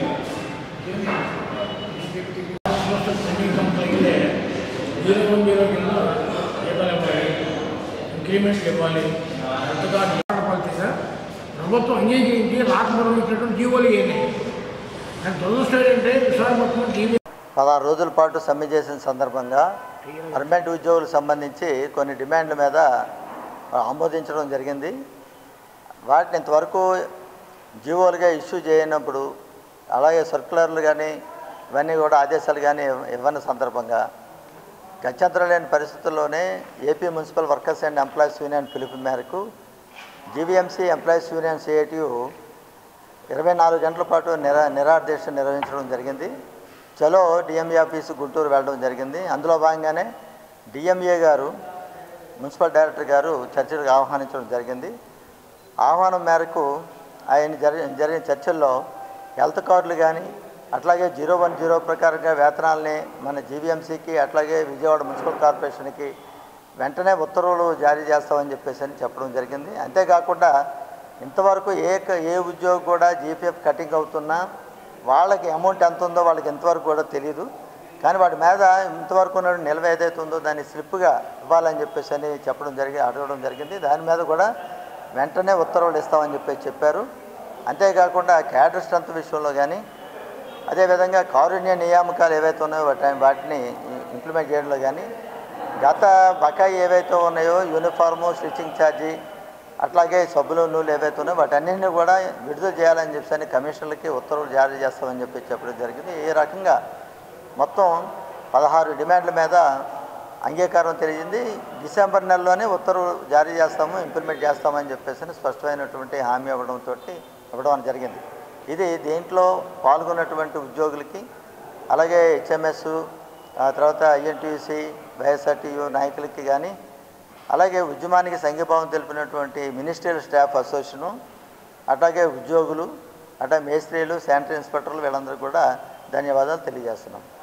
pending కంపెనీలే zero one zero కింద జీతాలు ఇవ్వాలి ఇంక్రిమెంట్స్ ఇవ్వాలి అంతగా పాలిటీ సార్ ప్రభుత్వం అంగీకరించి రాష్ట్రంలో ఇచ్చినటువంటి జీవోలు ఇవన్నీ కానీ దురదృష్టం ఏంటంటే విశాఖపట్నం టీవీ పదహారు రోజుల పాటు సమ్మె చేసిన సందర్భంగా పర్మనెంట్ ఉద్యోగులకు సంబంధించి కొన్ని డిమాండ్ల మీద ఆమోదించడం జరిగింది వాటిని ఇంతవరకు జీవోలుగా ఇష్యూ చేయనప్పుడు అలాగే సర్కులర్లు కానీ ఇవన్నీ కూడా ఆదేశాలు కానీ ఇవ్వ- ఇవ్వని సందర్భంగా గత్యంతరం లేని పరిస్థితుల్లోనే AP municipal workers and employees union పిలుపు మేరకు జీవీఎంసీ ఎంప్లాయీస్ యూనియన్ సిఐటియు ఇరవై నాలుగు గంటల పాటు నిరా నిరాదీక్ష నిర్వహించడం జరిగింది చలో డిఎంఏ ఆఫీసు గుంటూరు వెళ్ళడం జరిగింది అందులో భాగంగానే డిఎంఏ గారు మున్సిపల్ డైరెక్టర్ గారు చర్చలకు ఆహ్వానించడం జరిగింది ఆహ్వానం మేరకు ఆయన జరిగిన జరిగిన చర్చల్లో హెల్త్ కార్డులు కానీ అట్లాగే జీరో వన్ జీరో ప్రకారంగా వేతనాలని మన జీవీఎంసీకి అట్లాగే విజయవాడ మున్సిపల్ కార్పొరేషన్కి వెంటనే ఉత్తర్వులు జారీ చేస్తామని చెప్పేసి అని చెప్పడం జరిగింది అంతేకాకుండా ఇంతవరకు ఏ క- ఏ ఉద్యోగి కూడా జీపీఎఫ్ కటింగ్ అవుతున్నా వాళ్ళకి అమౌంట్ ఎంత ఉందో వాళ్ళకి ఇంతవరకు కూడా తెలియదు కానీ వాటి మీద ఇంతవరకు ఉన్న నిల్వ ఏదైతే ఉందో దాన్ని స్లిప్గా ఇవ్వాలని చెప్పేసి అని చెప్పడం జరిగి అడగడం జరిగింది దాని మీద కూడా వెంటనే ఉత్తర్వులు ఇస్తామని చెప్పేసి చెప్పారు అంతేకాకుండా క్యాడర్ స్ట్రెంత్ విషయంలో కానీ అదేవిధంగా కారుణ్య నియామకాలు ఏవైతే ఉన్నాయో వాటి వాటిని ఇంప్లిమెంట్ చేయడంలో కానీ గత బకాయి ఏవైతే ఉన్నాయో యూనిఫార్ము స్టిచ్చింగ్ ఛార్జీ అట్లాగే సబ్బులు నూలు ఏవైతే ఉన్నాయో వాటన్నింటినీ కూడా విడుదల చేయాలని చెప్పి కమిషన్లకి ఉత్తర్వులు జారీ చేస్తామని చెప్పి చెప్పడం జరిగింది ఈ రకంగా మొత్తం పదహారు డిమాండ్ల మీద అంగీకారం తెలిసింది డిసెంబర్ నెలలోనే ఉత్తర్వులు జారీ చేస్తాము ఇంప్లిమెంట్ చేస్తామని చెప్పేసి స్పష్టమైనటువంటి హామీ ఇవ్వడంతో ఇవ్వడం జరిగింది ఇది దీంట్లో పాల్గొన్నటువంటి ఉద్యోగులకి అలాగే హెచ్ఎంఎస్ ఆ తర్వాత ఐఎన్టీయూసీ వైఎస్ఆర్టీయూ నాయకులకి కానీ అలాగే ఉద్యమానికి సంఘీభావం తెలిపినటువంటి మినిస్ట్రియల్ స్టాఫ్ అసోసియేషను అట్లాగే ఉద్యోగులు అట్లా మేస్త్రీలు శానిటరీ ఇన్స్పెక్టర్లు వీళ్ళందరూ కూడా ధన్యవాదాలు తెలియజేస్తున్నాం